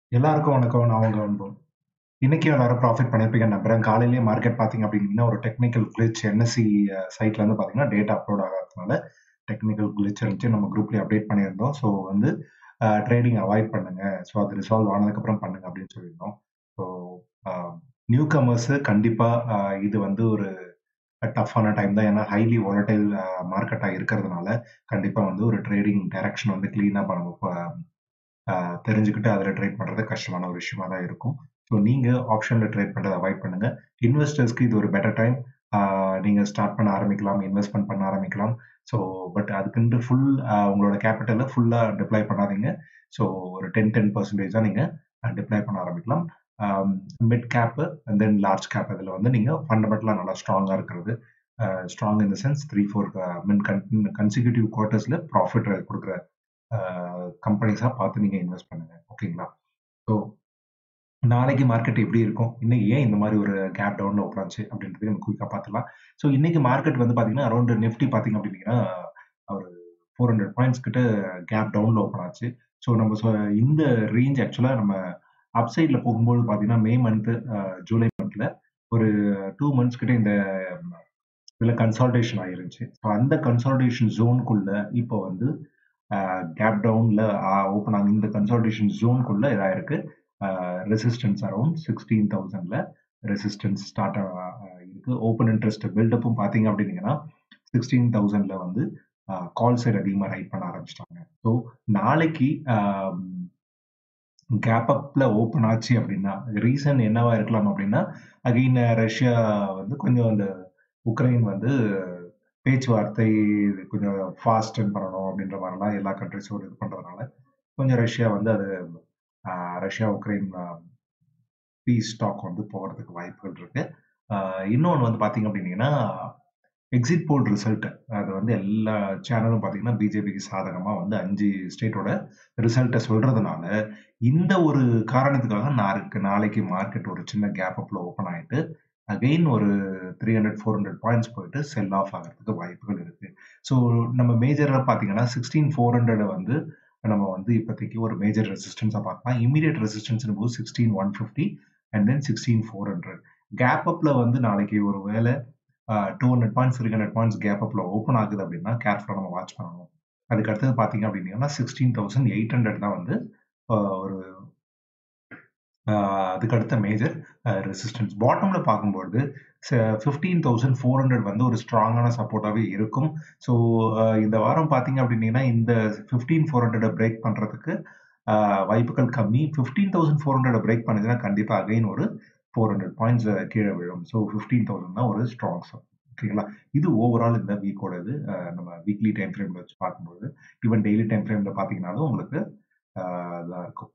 எல்லாருக்கும் வணக்கம். நான் உங்க அன்பு. இன்னைக்கு எல்லாரும் ப்ராஃபிட் பண்ணியிருப்பீங்கன்னு நம்புறேன். காலையிலேயே மார்க்கெட் பார்த்தீங்க அப்படின்னா, ஒரு டெக்னிக்கல் கிளிட்ச் என்எஸ்சி அ சைட்ல இருந்து பார்த்தீங்கன்னா, டேட்டா அப்லோட் ஆகாததுனால டெக்னிக்கல் கிளிட்ச் இருந்துச்சு. நம்ம குரூப்லயே அப்டேட் பண்ணியிருந்தோம். ஸோ வந்து அ ட்ரேடிங் அவாய்ட் பண்ணுங்க. ஸோ அது ரிசால்வ் ஆனதுக்கப்புறம் பண்ணுங்க அப்படின்னு சொல்லியிருந்தோம். ஸோ அ நியூ கமர்ஸ் கண்டிப்பா அ இது வந்து ஒரு டஃப்பான டைம் தான். ஏன்னா ஹைலி வாலடைல் அ மார்க்கெட்டா இருக்கிறதுனால, கண்டிப்பா வந்து ஒரு ட்ரேடிங் டைரக்ஷன் வந்து கிளீனா நம்ம ப அ தெரிஞ்சுக்கிட்டு அதில ட்ரேட் பண்றது கஷ்டமான ஒரு விஷயமா தான் இருக்கும். ஸோ நீங்க ஆப்ஷன்ல ட்ரேட் பண்றத அவாய்ட் பண்ணுங்க. இன்வெஸ்டர்ஸ்க்கு இது ஒரு பெட்டர் டைம். ஆ நீங்க ஸ்டார்ட் பண்ண ஆரம்பிக்கலாம். இன்வெஸ்ட்மென்ட் பண்ண ஆரம்பிக்கலாம். ஸோ பட் அதுக்குன்ட்டு ஃபுல் அ உங்களோட கேப்பிட்டல ஃபுல்லா டிப்ளாய் பண்ணாதீங்க. ஸோ ஒரு 10, 10% தான் நீங்க அ டிப்ளாய் பண்ண ஆரம்பிக்கலாம். Um mid cap and then large cap இதுல வந்து நீங்க ஃபண்டமெண்டலா நல்லா ஸ்ட்ராங்கா இருக்கிறது. A strong in the sense 3, 4 அ மின் கன் கன்சிக்யூட்டிவ் குவார்ட்டர்ஸ்ல ப்ராஃபிட் குடுக்குற அ கம்பெனிஸா பார்த்து நீங்க இன்வெஸ்ட் பண்ணுங்க. ஓகேங்களா? ஸோ நாளைக்கு மார்க்கெட் எப்படி இருக்கும்? இன்னைக்கு ஏன் இந்த மாரி ஒரு கேப் டவுன்ல ஓப்பன் ஆச்சு? அப்படின்றதையும் நம்ம குயிக்கா பார்த்துடலாம். ஸோ இன்னைக்கு மார்க்கெட் வந்து பார்த்தீங்கன்னா, அரவுண்ட் நிஃப்டி பார்த்தீங்க அப்படின்னீங்கன்னா, ஒரு 400 பாயிண்ட்ஸ் கிட்ட கேப் டவுன்ல ஓப்பன் ஆச்சு. ஸோ நம்ம சொ இந்த ரேஞ்ச் ஆக்சுவலா நம்ம அப் சைட்ல போகும்போது பார்த்தீங்கன்னா, மே மந்த் அ ஜூலை மந்த்ல ஒரு 2 மந்த்ஸ் கிட்ட இந்த இதுல கன்சாலிடேஷன் ஆயிருந்துச்சு. ஸோ அந்த கன்சாலிடேஷன் ஜோன்க்குள்ள இப்போ வந்து அ கேப் டவுன்ல அ ஓப்பன் ஆகி இந்த கன்சாலிடேஷன் ஜோன்க்குள்ள இதாயிருக்கு. அ ரெசிஸ்டன்ஸ் அரவுண்ட் 16,000ல ரெசிஸ்டன்ஸ் ஸ்டார்ட் ஆ இருக்கு. ஓப்பன் இன்ட்ரெஸ்ட் பில்டப்பும் பார்த்தீங்க அப்படின்னீங்கன்னா, 16,000ல வந்து அ கால் சைட் அதிகமா ரைட் பண்ண ஆரம்பிச்சுட்டாங்க. ஸோ நாளைக்கு அம் கேப் அப்ல ஓப்பன் ஆச்சு அப்படின்னா, ரீசன் என்னவா இருக்கலாம் அப்படின்னா, அகைன் ரஷ்யா வந்து கொஞ்சம் அந்த உக்ரைன் வந்து பேச்சுவார்த்தை கொஞ்சம் ஃபாஸ்டன் பண்ணணும் அப்படின்ற மாரிலாம் எல்லா கண்ட்ரீஸும் ஒரு இது பண்றதுனால, கொஞ்சம் ரஷ்யா வந்து அது அ ரஷ்யா, உக்ரைன் அ பீஸ் டாக் வந்து போகறதுக்கு வாய்ப்புகள் இருக்கு. அ இன்னொன்னு வந்து பார்த்தீங்க அப்படின்னீங்கன்னா, எக்ஸிட் போல் ரிசல்ட் அது வந்து எல்லா சேனலும் பார்த்தீங்கன்னா, பிஜேபிக்கு சாதகமா வந்து 5 ஸ்டேட்டோட ரிசல்ட்ட சொல்றதுனால, இந்த ஒரு காரணத்துக்காக நாருக்கு நாளைக்கு மார்க்கெட் ஒரு சின்ன கேப் அப்ல ஓப்பன் ஆயிட்டு, அகைன் ஒரு 300, 400 பாயிண்ட்ஸ் போயிட்டு செல் ஆஃப் ஆகறதுக்கு வாய்ப்புகள் இருக்கு. ஸோ நம்ம மேஜரா பார்த்தீங்கன்னா, 16,400 வந்து நம்ம வந்து இப்போதைக்கு ஒரு மேஜர் ரெசிஸ்டன்ஸா பார்க்கலாம். இம்மீடியேட் ரெசிஸ்டன்ஸ்ன்னும்போது 16,150 அண்ட் தென் 16,400. கேப் அப்ல வந்து நாளைக்கு ஒரு வேள அ 200 பாயிண்ட்ஸ், 300 பாயிண்ட்ஸ் கேப் அப்ல ஓப்பன் ஆகுது அப்படின்னா, கேர்ஃபுல்லா நம்ம வாட்ச் பண்ணணும். அதுக்கு அடுத்தது பார்த்தீங்க அப்படின்னீங்கன்னா, 16,800 தான் வந்து அ ஒரு அ அதுக்கு அடுத்த மேஜர் அ ரெசிஸ்டன்ஸ். பாட்டம்ல பார்க்கும்பொழுது ச 15,400 வந்து ஒரு ஸ்ட்ராங்கான சப்போர்ட்டாவே இருக்கும். ஸோ அ இந்த வாரம் பார்த்தீங்க அப்படின்னீங்கன்னா, இந்த 15,400 பிரேக் பண்றதுக்கு அ வாய்ப்புகள் கம்மி. 15,400 பிரேக் பண்ணுச்சுன்னா, கண்டிப்பா அகைன் ஒரு 400 பாயிண்ட்ஸ் கீழ விழும். ஸோ 15,000 தான் ஒரு ஸ்ட்ராங் சப் ஓகேங்களா? இது ஓவரால் இந்த வீக்கோட இது. அ நம்ம வீக்லி டைம் ஃப்ரேம்ல வச்சு பார்க்கும்போது, ஈவன் டெய்லி டைம் ஃப்ரேம்ல பார்த்தீங்கன்னாலும் உங்களுக்கு அ இதா இருக்கும்.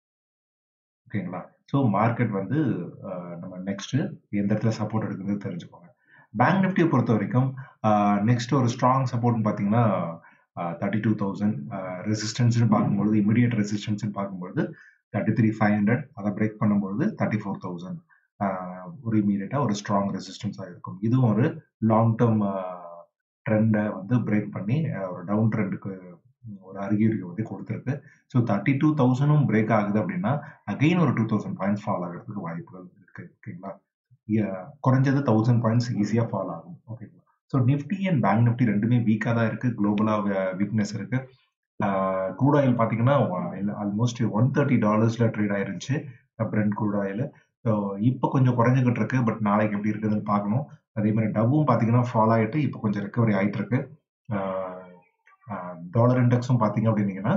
ஓகேங்களா? ஸோ மார்க்கெட் வந்து அ நம்ம நெக்ஸ்ட் எந்த இடத்துல சப்போர்ட் எடுக்குதுன்னு தெரிஞ்சுக்கோங்க. பேங்க் நிஃப்டிய பொறுத்தவரைக்கும் அ நெக்ஸ்ட் ஒரு ஸ்ட்ராங் சப்போர்ட்ன்னு பார்த்தீங்கன்னா, அ 32,000 அ ரெசிஸ்டன்ஸ்ன்னு பார்க்கும்பொழுது, இம்மீடியேட் ரெசிஸ்டன்ஸ்ன்னு பார்க்கும்பொழுது 33,500 அத பிரேக் பண்ணும்பொழுது 34,000 அ ஒரு இம்மீடியேட்டா ஒரு ஸ்ட்ராங் ரெசிஸ்டன்ஸா இருக்கும். இதுவும் ஒரு லாங் டெர்ம் அ ட்ரெண்ட வந்து பிரேக் பண்ணி அ ஒரு டவுன் ட்ரெண்டுக்கு ஒரு அறிகுறிய வந்து குடுத்திருக்கு. ஸோ 32,000ம் பிரேக் ஆகுது அப்படின்னா, அகைன் ஒரு 2,000 பாயிண்ட்ஸ் ஃபால் ஆகறதுக்கு வாய்ப்புகள் இருக்கு. ஓகேங்களா? ய குறைஞ்சது 1000 பாயிண்ட்ஸ் ஈஸியா ஃபால் ஆகும். ஓகேங்களா? So Nifty and bank Nifty 2மே வீக்கா தான் இருக்கு. குளோபலா வ வீக்னஸ் இருக்கு. ஆ க்ரூட் ஆயில் பார்த்தீங்கன்னா, ஆல்மோஸ்ட் $130ல ட்ரேட் ஆயிருந்துச்சு. Brent crude oil. ஸோ இப்ப கொஞ்சம் குறைஞ்சுகிட்டு இருக்கு. பட் நாளைக்கு எப்படி இருக்குதுன்னு பார்க்கணும். அதே மாரி டவ்வும் பார்த்தீங்கன்னா, ஃபால் ஆயிட்டு இப்ப கொஞ்சம் ரெக்கவரி ஆயிட்டு இருக்கு. ஆ அ டாலர் இண்டெக்ஸும் பார்த்தீங்க அப்படின்னீங்கன்னா,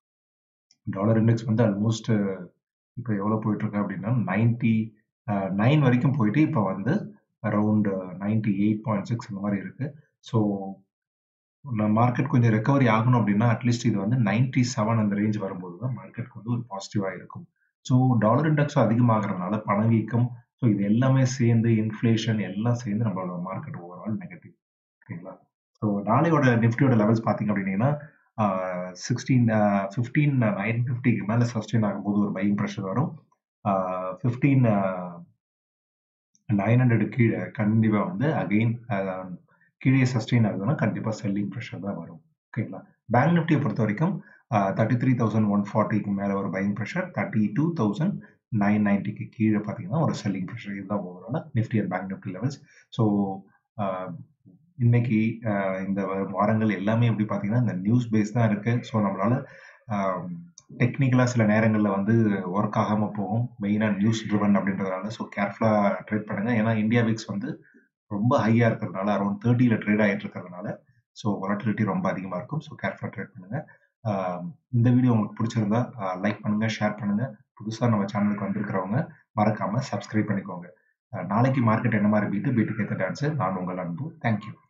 டாலர் இண்டெக்ஸ் வந்து ஆல்மோஸ்ட் இப்ப எவ்வளோ போயிட்டு இருக்கு அப்படின்னா, 90 அ 9 வரைக்கும் போயிட்டு இப்ப வந்து அரவுண்ட் 98.6 இந்த மாரி இருக்கு. ஸோ நம்ம மார்க்கெட் கொஞ்சம் ரெக்கவரி ஆகணும் அப்படின்னா, அட்லீஸ்ட் இது வந்து 97 அந்த ரேஞ்ச் வரும்போது தான் மார்க்கெட்க்கு வந்து ஒரு பாசிட்டிவா இருக்கும். ஸோ டாலர் இண்டெக்ஸும் அதிகமாகறதுனால பணவீக்கம், ஸோ இது எல்லாமே சேர்ந்து இன்ஃப்ளேஷன் எல்லாம் சேர்ந்து நம்மளோட மார்க்கெட் ஓவரால் நெகட்டிவ். ஓகேங்களா? ஸோ நாளையோட நிஃப்டியோட லெவல்ஸ் பார்த்தீங்க அப்படின்னீங்கன்னா, ஆ 16 அ 15,950க்கு மேல சஸ்டெயின் ஆகும்போது ஒரு பையிங் பிரஷர் வரும். ஆ 15 அ 900 கீழ கண்டிப்பா வந்து அகைன் அ கீழயே சஸ்டெயின் ஆகுதுன்னா, கண்டிப்பா செல்லிங் பிரஷர் தான் வரும். ஓகேங்களா? பேங்க் நிஃப்டிய பொறுத்தவரைக்கும் தேர்ட்டி த்ரீ தௌசண்ட் ஒன் ஃபார்ட்டிக்கு மேலே ஒரு buying pressure thirty two thousand nine நைன்ட்டிக்கு கீழே பார்த்தீங்கன்னா ஒரு செல்லிங் ப்ரெஷர் இதுதான் overall Nifty and bank Nifty levels so இன்னைக்கு இந்த வாரங்கள் எல்லாமே எப்படி பார்த்தீங்கன்னா இந்த நியூஸ் பேஸ் தான் இருக்குது ஸோ நம்மளால டெக்னிக்கலாக சில நேரங்களில் வந்து ஒர்க் ஆகாமல் போகும் மெயினாக நியூஸ் ட்ரிவன் அப்படின்றதுனால ஸோ கேர்ஃபுல்லாக ட்ரேட் பண்ணுங்கள் ஏன்னா இந்தியா விக்ஸ் வந்து ரொம்ப ஹையாக இருக்கிறதுனால அரௌண்ட் தேர்ட்டியில் ட்ரேட் ஆகிட்டு இருக்கிறதுனால ஸோ வாலட்டிலிட்டி ரொம்ப அதிகமாக இருக்கும் ஸோ கேர்ஃபுல்லாக ட்ரேட் பண்ணுங்கள் இந்த வீடியோ உங்களுக்கு பிடிச்சிருந்தா லைக் பண்ணுங்கள் ஷேர் பண்ணுங்கள் புதுசாக நம்ம சேனலுக்கு வந்திருக்கிறவங்க மறக்காமல் சப்ஸ்கிரைப் பண்ணிக்கோங்க நாளைக்கு மார்க்கெட் என்ன மாதிரி பீட்டு பீட்டுக்கு ஏற்ற டான்ஸு நான் உங்கள் அன்பு தேங்க்யூ